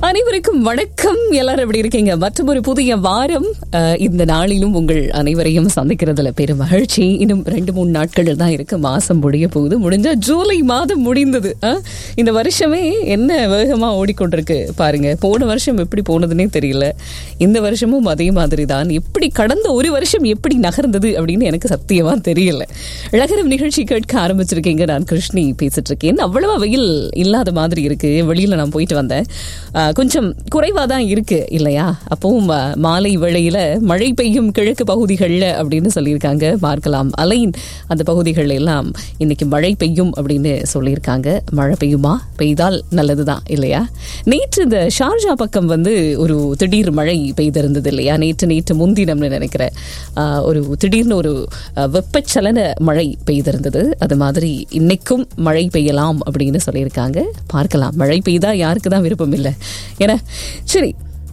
அனைவருக்கும் வணக்கம் எல்லாரும் எப்படி இருக்கீங்க மற்றும் ஒரு புதிய வாரம் அஹ், இந்த நாளிலும் உங்கள் அனைவரையும் சந்திக்கிறதுல பெரும் மகிழ்ச்சி இன்னும் ரெண்டு மூணு நாட்கள் தான் இருக்கு மாசம் முடிய போகுது முடிஞ்சா ஜூலை மாதம் முடிந்தது அஹ், இந்த வருஷமே என்ன வேகமா ஓடிக்கொண்டிருக்கு பாருங்க போன வருஷம் எப்படி போனதுன்னே தெரியல இந்த வருஷமும் அதே மாதிரி தான் எப்படி கடந்த ஒரு வருஷம் எப்படி நகர்ந்தது அப்படின்னு எனக்கு சத்தியமா தெரியல இழகரம் நிகழ்ச்சி கேட்க ஆரம்பிச்சிருக்கீங்க நான் கிருஷ்ணி பேசிட்டு இருக்கேன் அவ்வளவா வெயில் இல்லாத மாதிரி இருக்கு வெளியில நான் போயிட்டு வந்தேன் ஆஹ், கொஞ்சம் குறைவா தான் இருக்கு இல்லையா அப்பவும் ஆஹ், மாலை வேளையில மழை பெய்யும் கிழக்கு பகுதிகளில் அப்படின்னு சொல்லியிருக்காங்க பார்க்கலாம் அலைன் அந்த பகுதிகள் எல்லாம் இன்னைக்கு மழை பெய்யும் அப்படின்னு சொல்லியிருக்காங்க மழை பெய்யுமா பெய்தால் நல்லதுதான் இல்லையா நேற்று இந்த ஷார்ஜா பக்கம் வந்து ஒரு திடீர் மழை பெய்திருந்தது இல்லையா நேற்று நேற்று முன்தினம்னு நினைக்கிறேன் ஆஹ், ஒரு திடீர்னு ஒரு ஆஹ், வெப்பச்சலன மழை பெய்திருந்தது அது மாதிரி இன்னைக்கும் மழை பெய்யலாம் அப்படின்னு சொல்லியிருக்காங்க பார்க்கலாம் மழை பெய்தா யாருக்கு தான் விருப்பம் இல்லை ஏன்னா சரி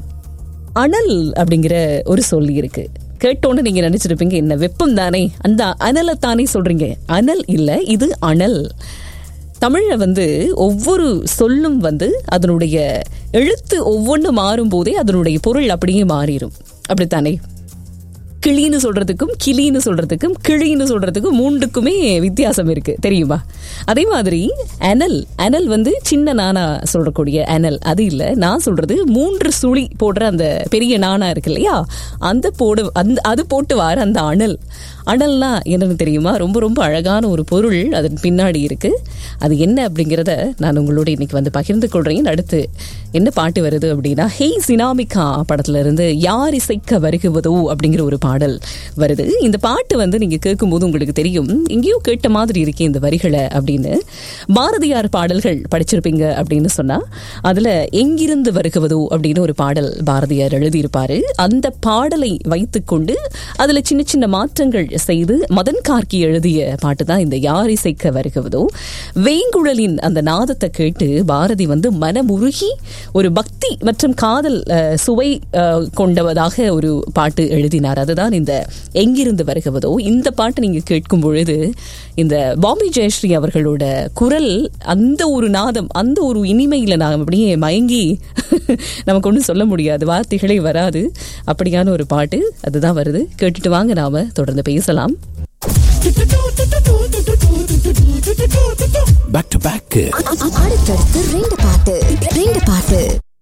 அனல் அப்படிங்கிற ஒரு சொல்லி இருக்கு கேட்டோன்னு நீங்க நினைச்சிருப்பீங்க என்ன வெப்பம் தானே அந்த அனலை தானே சொல்றீங்க அனல் இல்ல இது அனல் தமிழ்ல வந்து ஒவ்வொரு சொல்லும் வந்து அதனுடைய எழுத்து ஒவ்வொன்று மாறும் போதே அதனுடைய பொருள் அப்படியே மாறிடும் அப்படித்தானே கிளின்னு சொல்றதுக்கும் கிளின்னு சொல்றதுக்கும் கிளின்னு சொல்றதுக்கும் மூண்டுக்குமே வித்தியாசம் இருக்கு தெரியுமா அதே மாதிரி அனல் அனல் வந்து சின்ன நானா சொல்றக்கூடிய அனல் அது இல்ல நான் சொல்றது மூன்று சுழி போடுற அந்த பெரிய நானா இருக்கு இல்லையா அந்த போடு அந்த அது போட்டு வார அந்த அனல் அனல்னா என்னன்னு தெரியுமா ரொம்ப ரொம்ப அழகான ஒரு பொருள் அதன் பின்னாடி இருக்கு அது என்ன அப்படிங்கிறத நான் உங்களோட இன்னைக்கு வந்து பகிர்ந்து கொள்றேன் அடுத்து என்ன பாட்டு வருது அப்படின்னா ஹே சினாமிகா படத்துல இருந்து யார் இசைக்க வருகுவதோ அப்படிங்கிற ஒரு பாடல் வருது இந்த பாட்டு வந்து நீங்க கேட்கும்போது உங்களுக்கு தெரியும் எங்கேயோ கேட்ட மாதிரி இருக்கே இந்த வரிகளை அப்படின்னு பாரதியார் பாடல்கள் படிச்சிருப்பீங்க அப்படின்னு சொன்னா அதுல எங்கிருந்து வருகுவதோ அப்படின்னு ஒரு பாடல் பாரதியார் எழுதியிருப்பாரு அந்த பாடலை வைத்துக்கொண்டு அதுல சின்ன சின்ன மாற்றங்கள் செய்து மதன் கார்கி எழுதிய பாட்டு தான் இந்த யார் இசைக்க வருகுவதோ வேங்குழலின் அந்த நாதத்தை கேட்டு பாரதி வந்து மனமுருகி ஒரு பக்தி மற்றும் காதல் அஹ், சுவை அஹ், கொண்டவதாக ஒரு பாட்டு எழுதினார் அதுதான் இந்த எங்கிருந்து வருகுவதோ இந்த பாட்டு நீங்க கேட்கும் பொழுது இந்த பாம்பே ஜெயஸ்ரீ அவர்களோட குரல் அந்த ஒரு நாதம் அந்த ஒரு இனிமையில நாம் அப்படியே மயங்கி நமக்கு ஒன்றும் சொல்ல முடியாது வார்த்தைகளே வராது அப்படியான ஒரு பாட்டு அதுதான் வருது கேட்டுட்டு வாங்க நாம தொடர்ந்து பேசலாம் பேக் டு பேக் அடுத்தடுத்து ரெண்டு பாட்டு ரெண்டு பாட்டு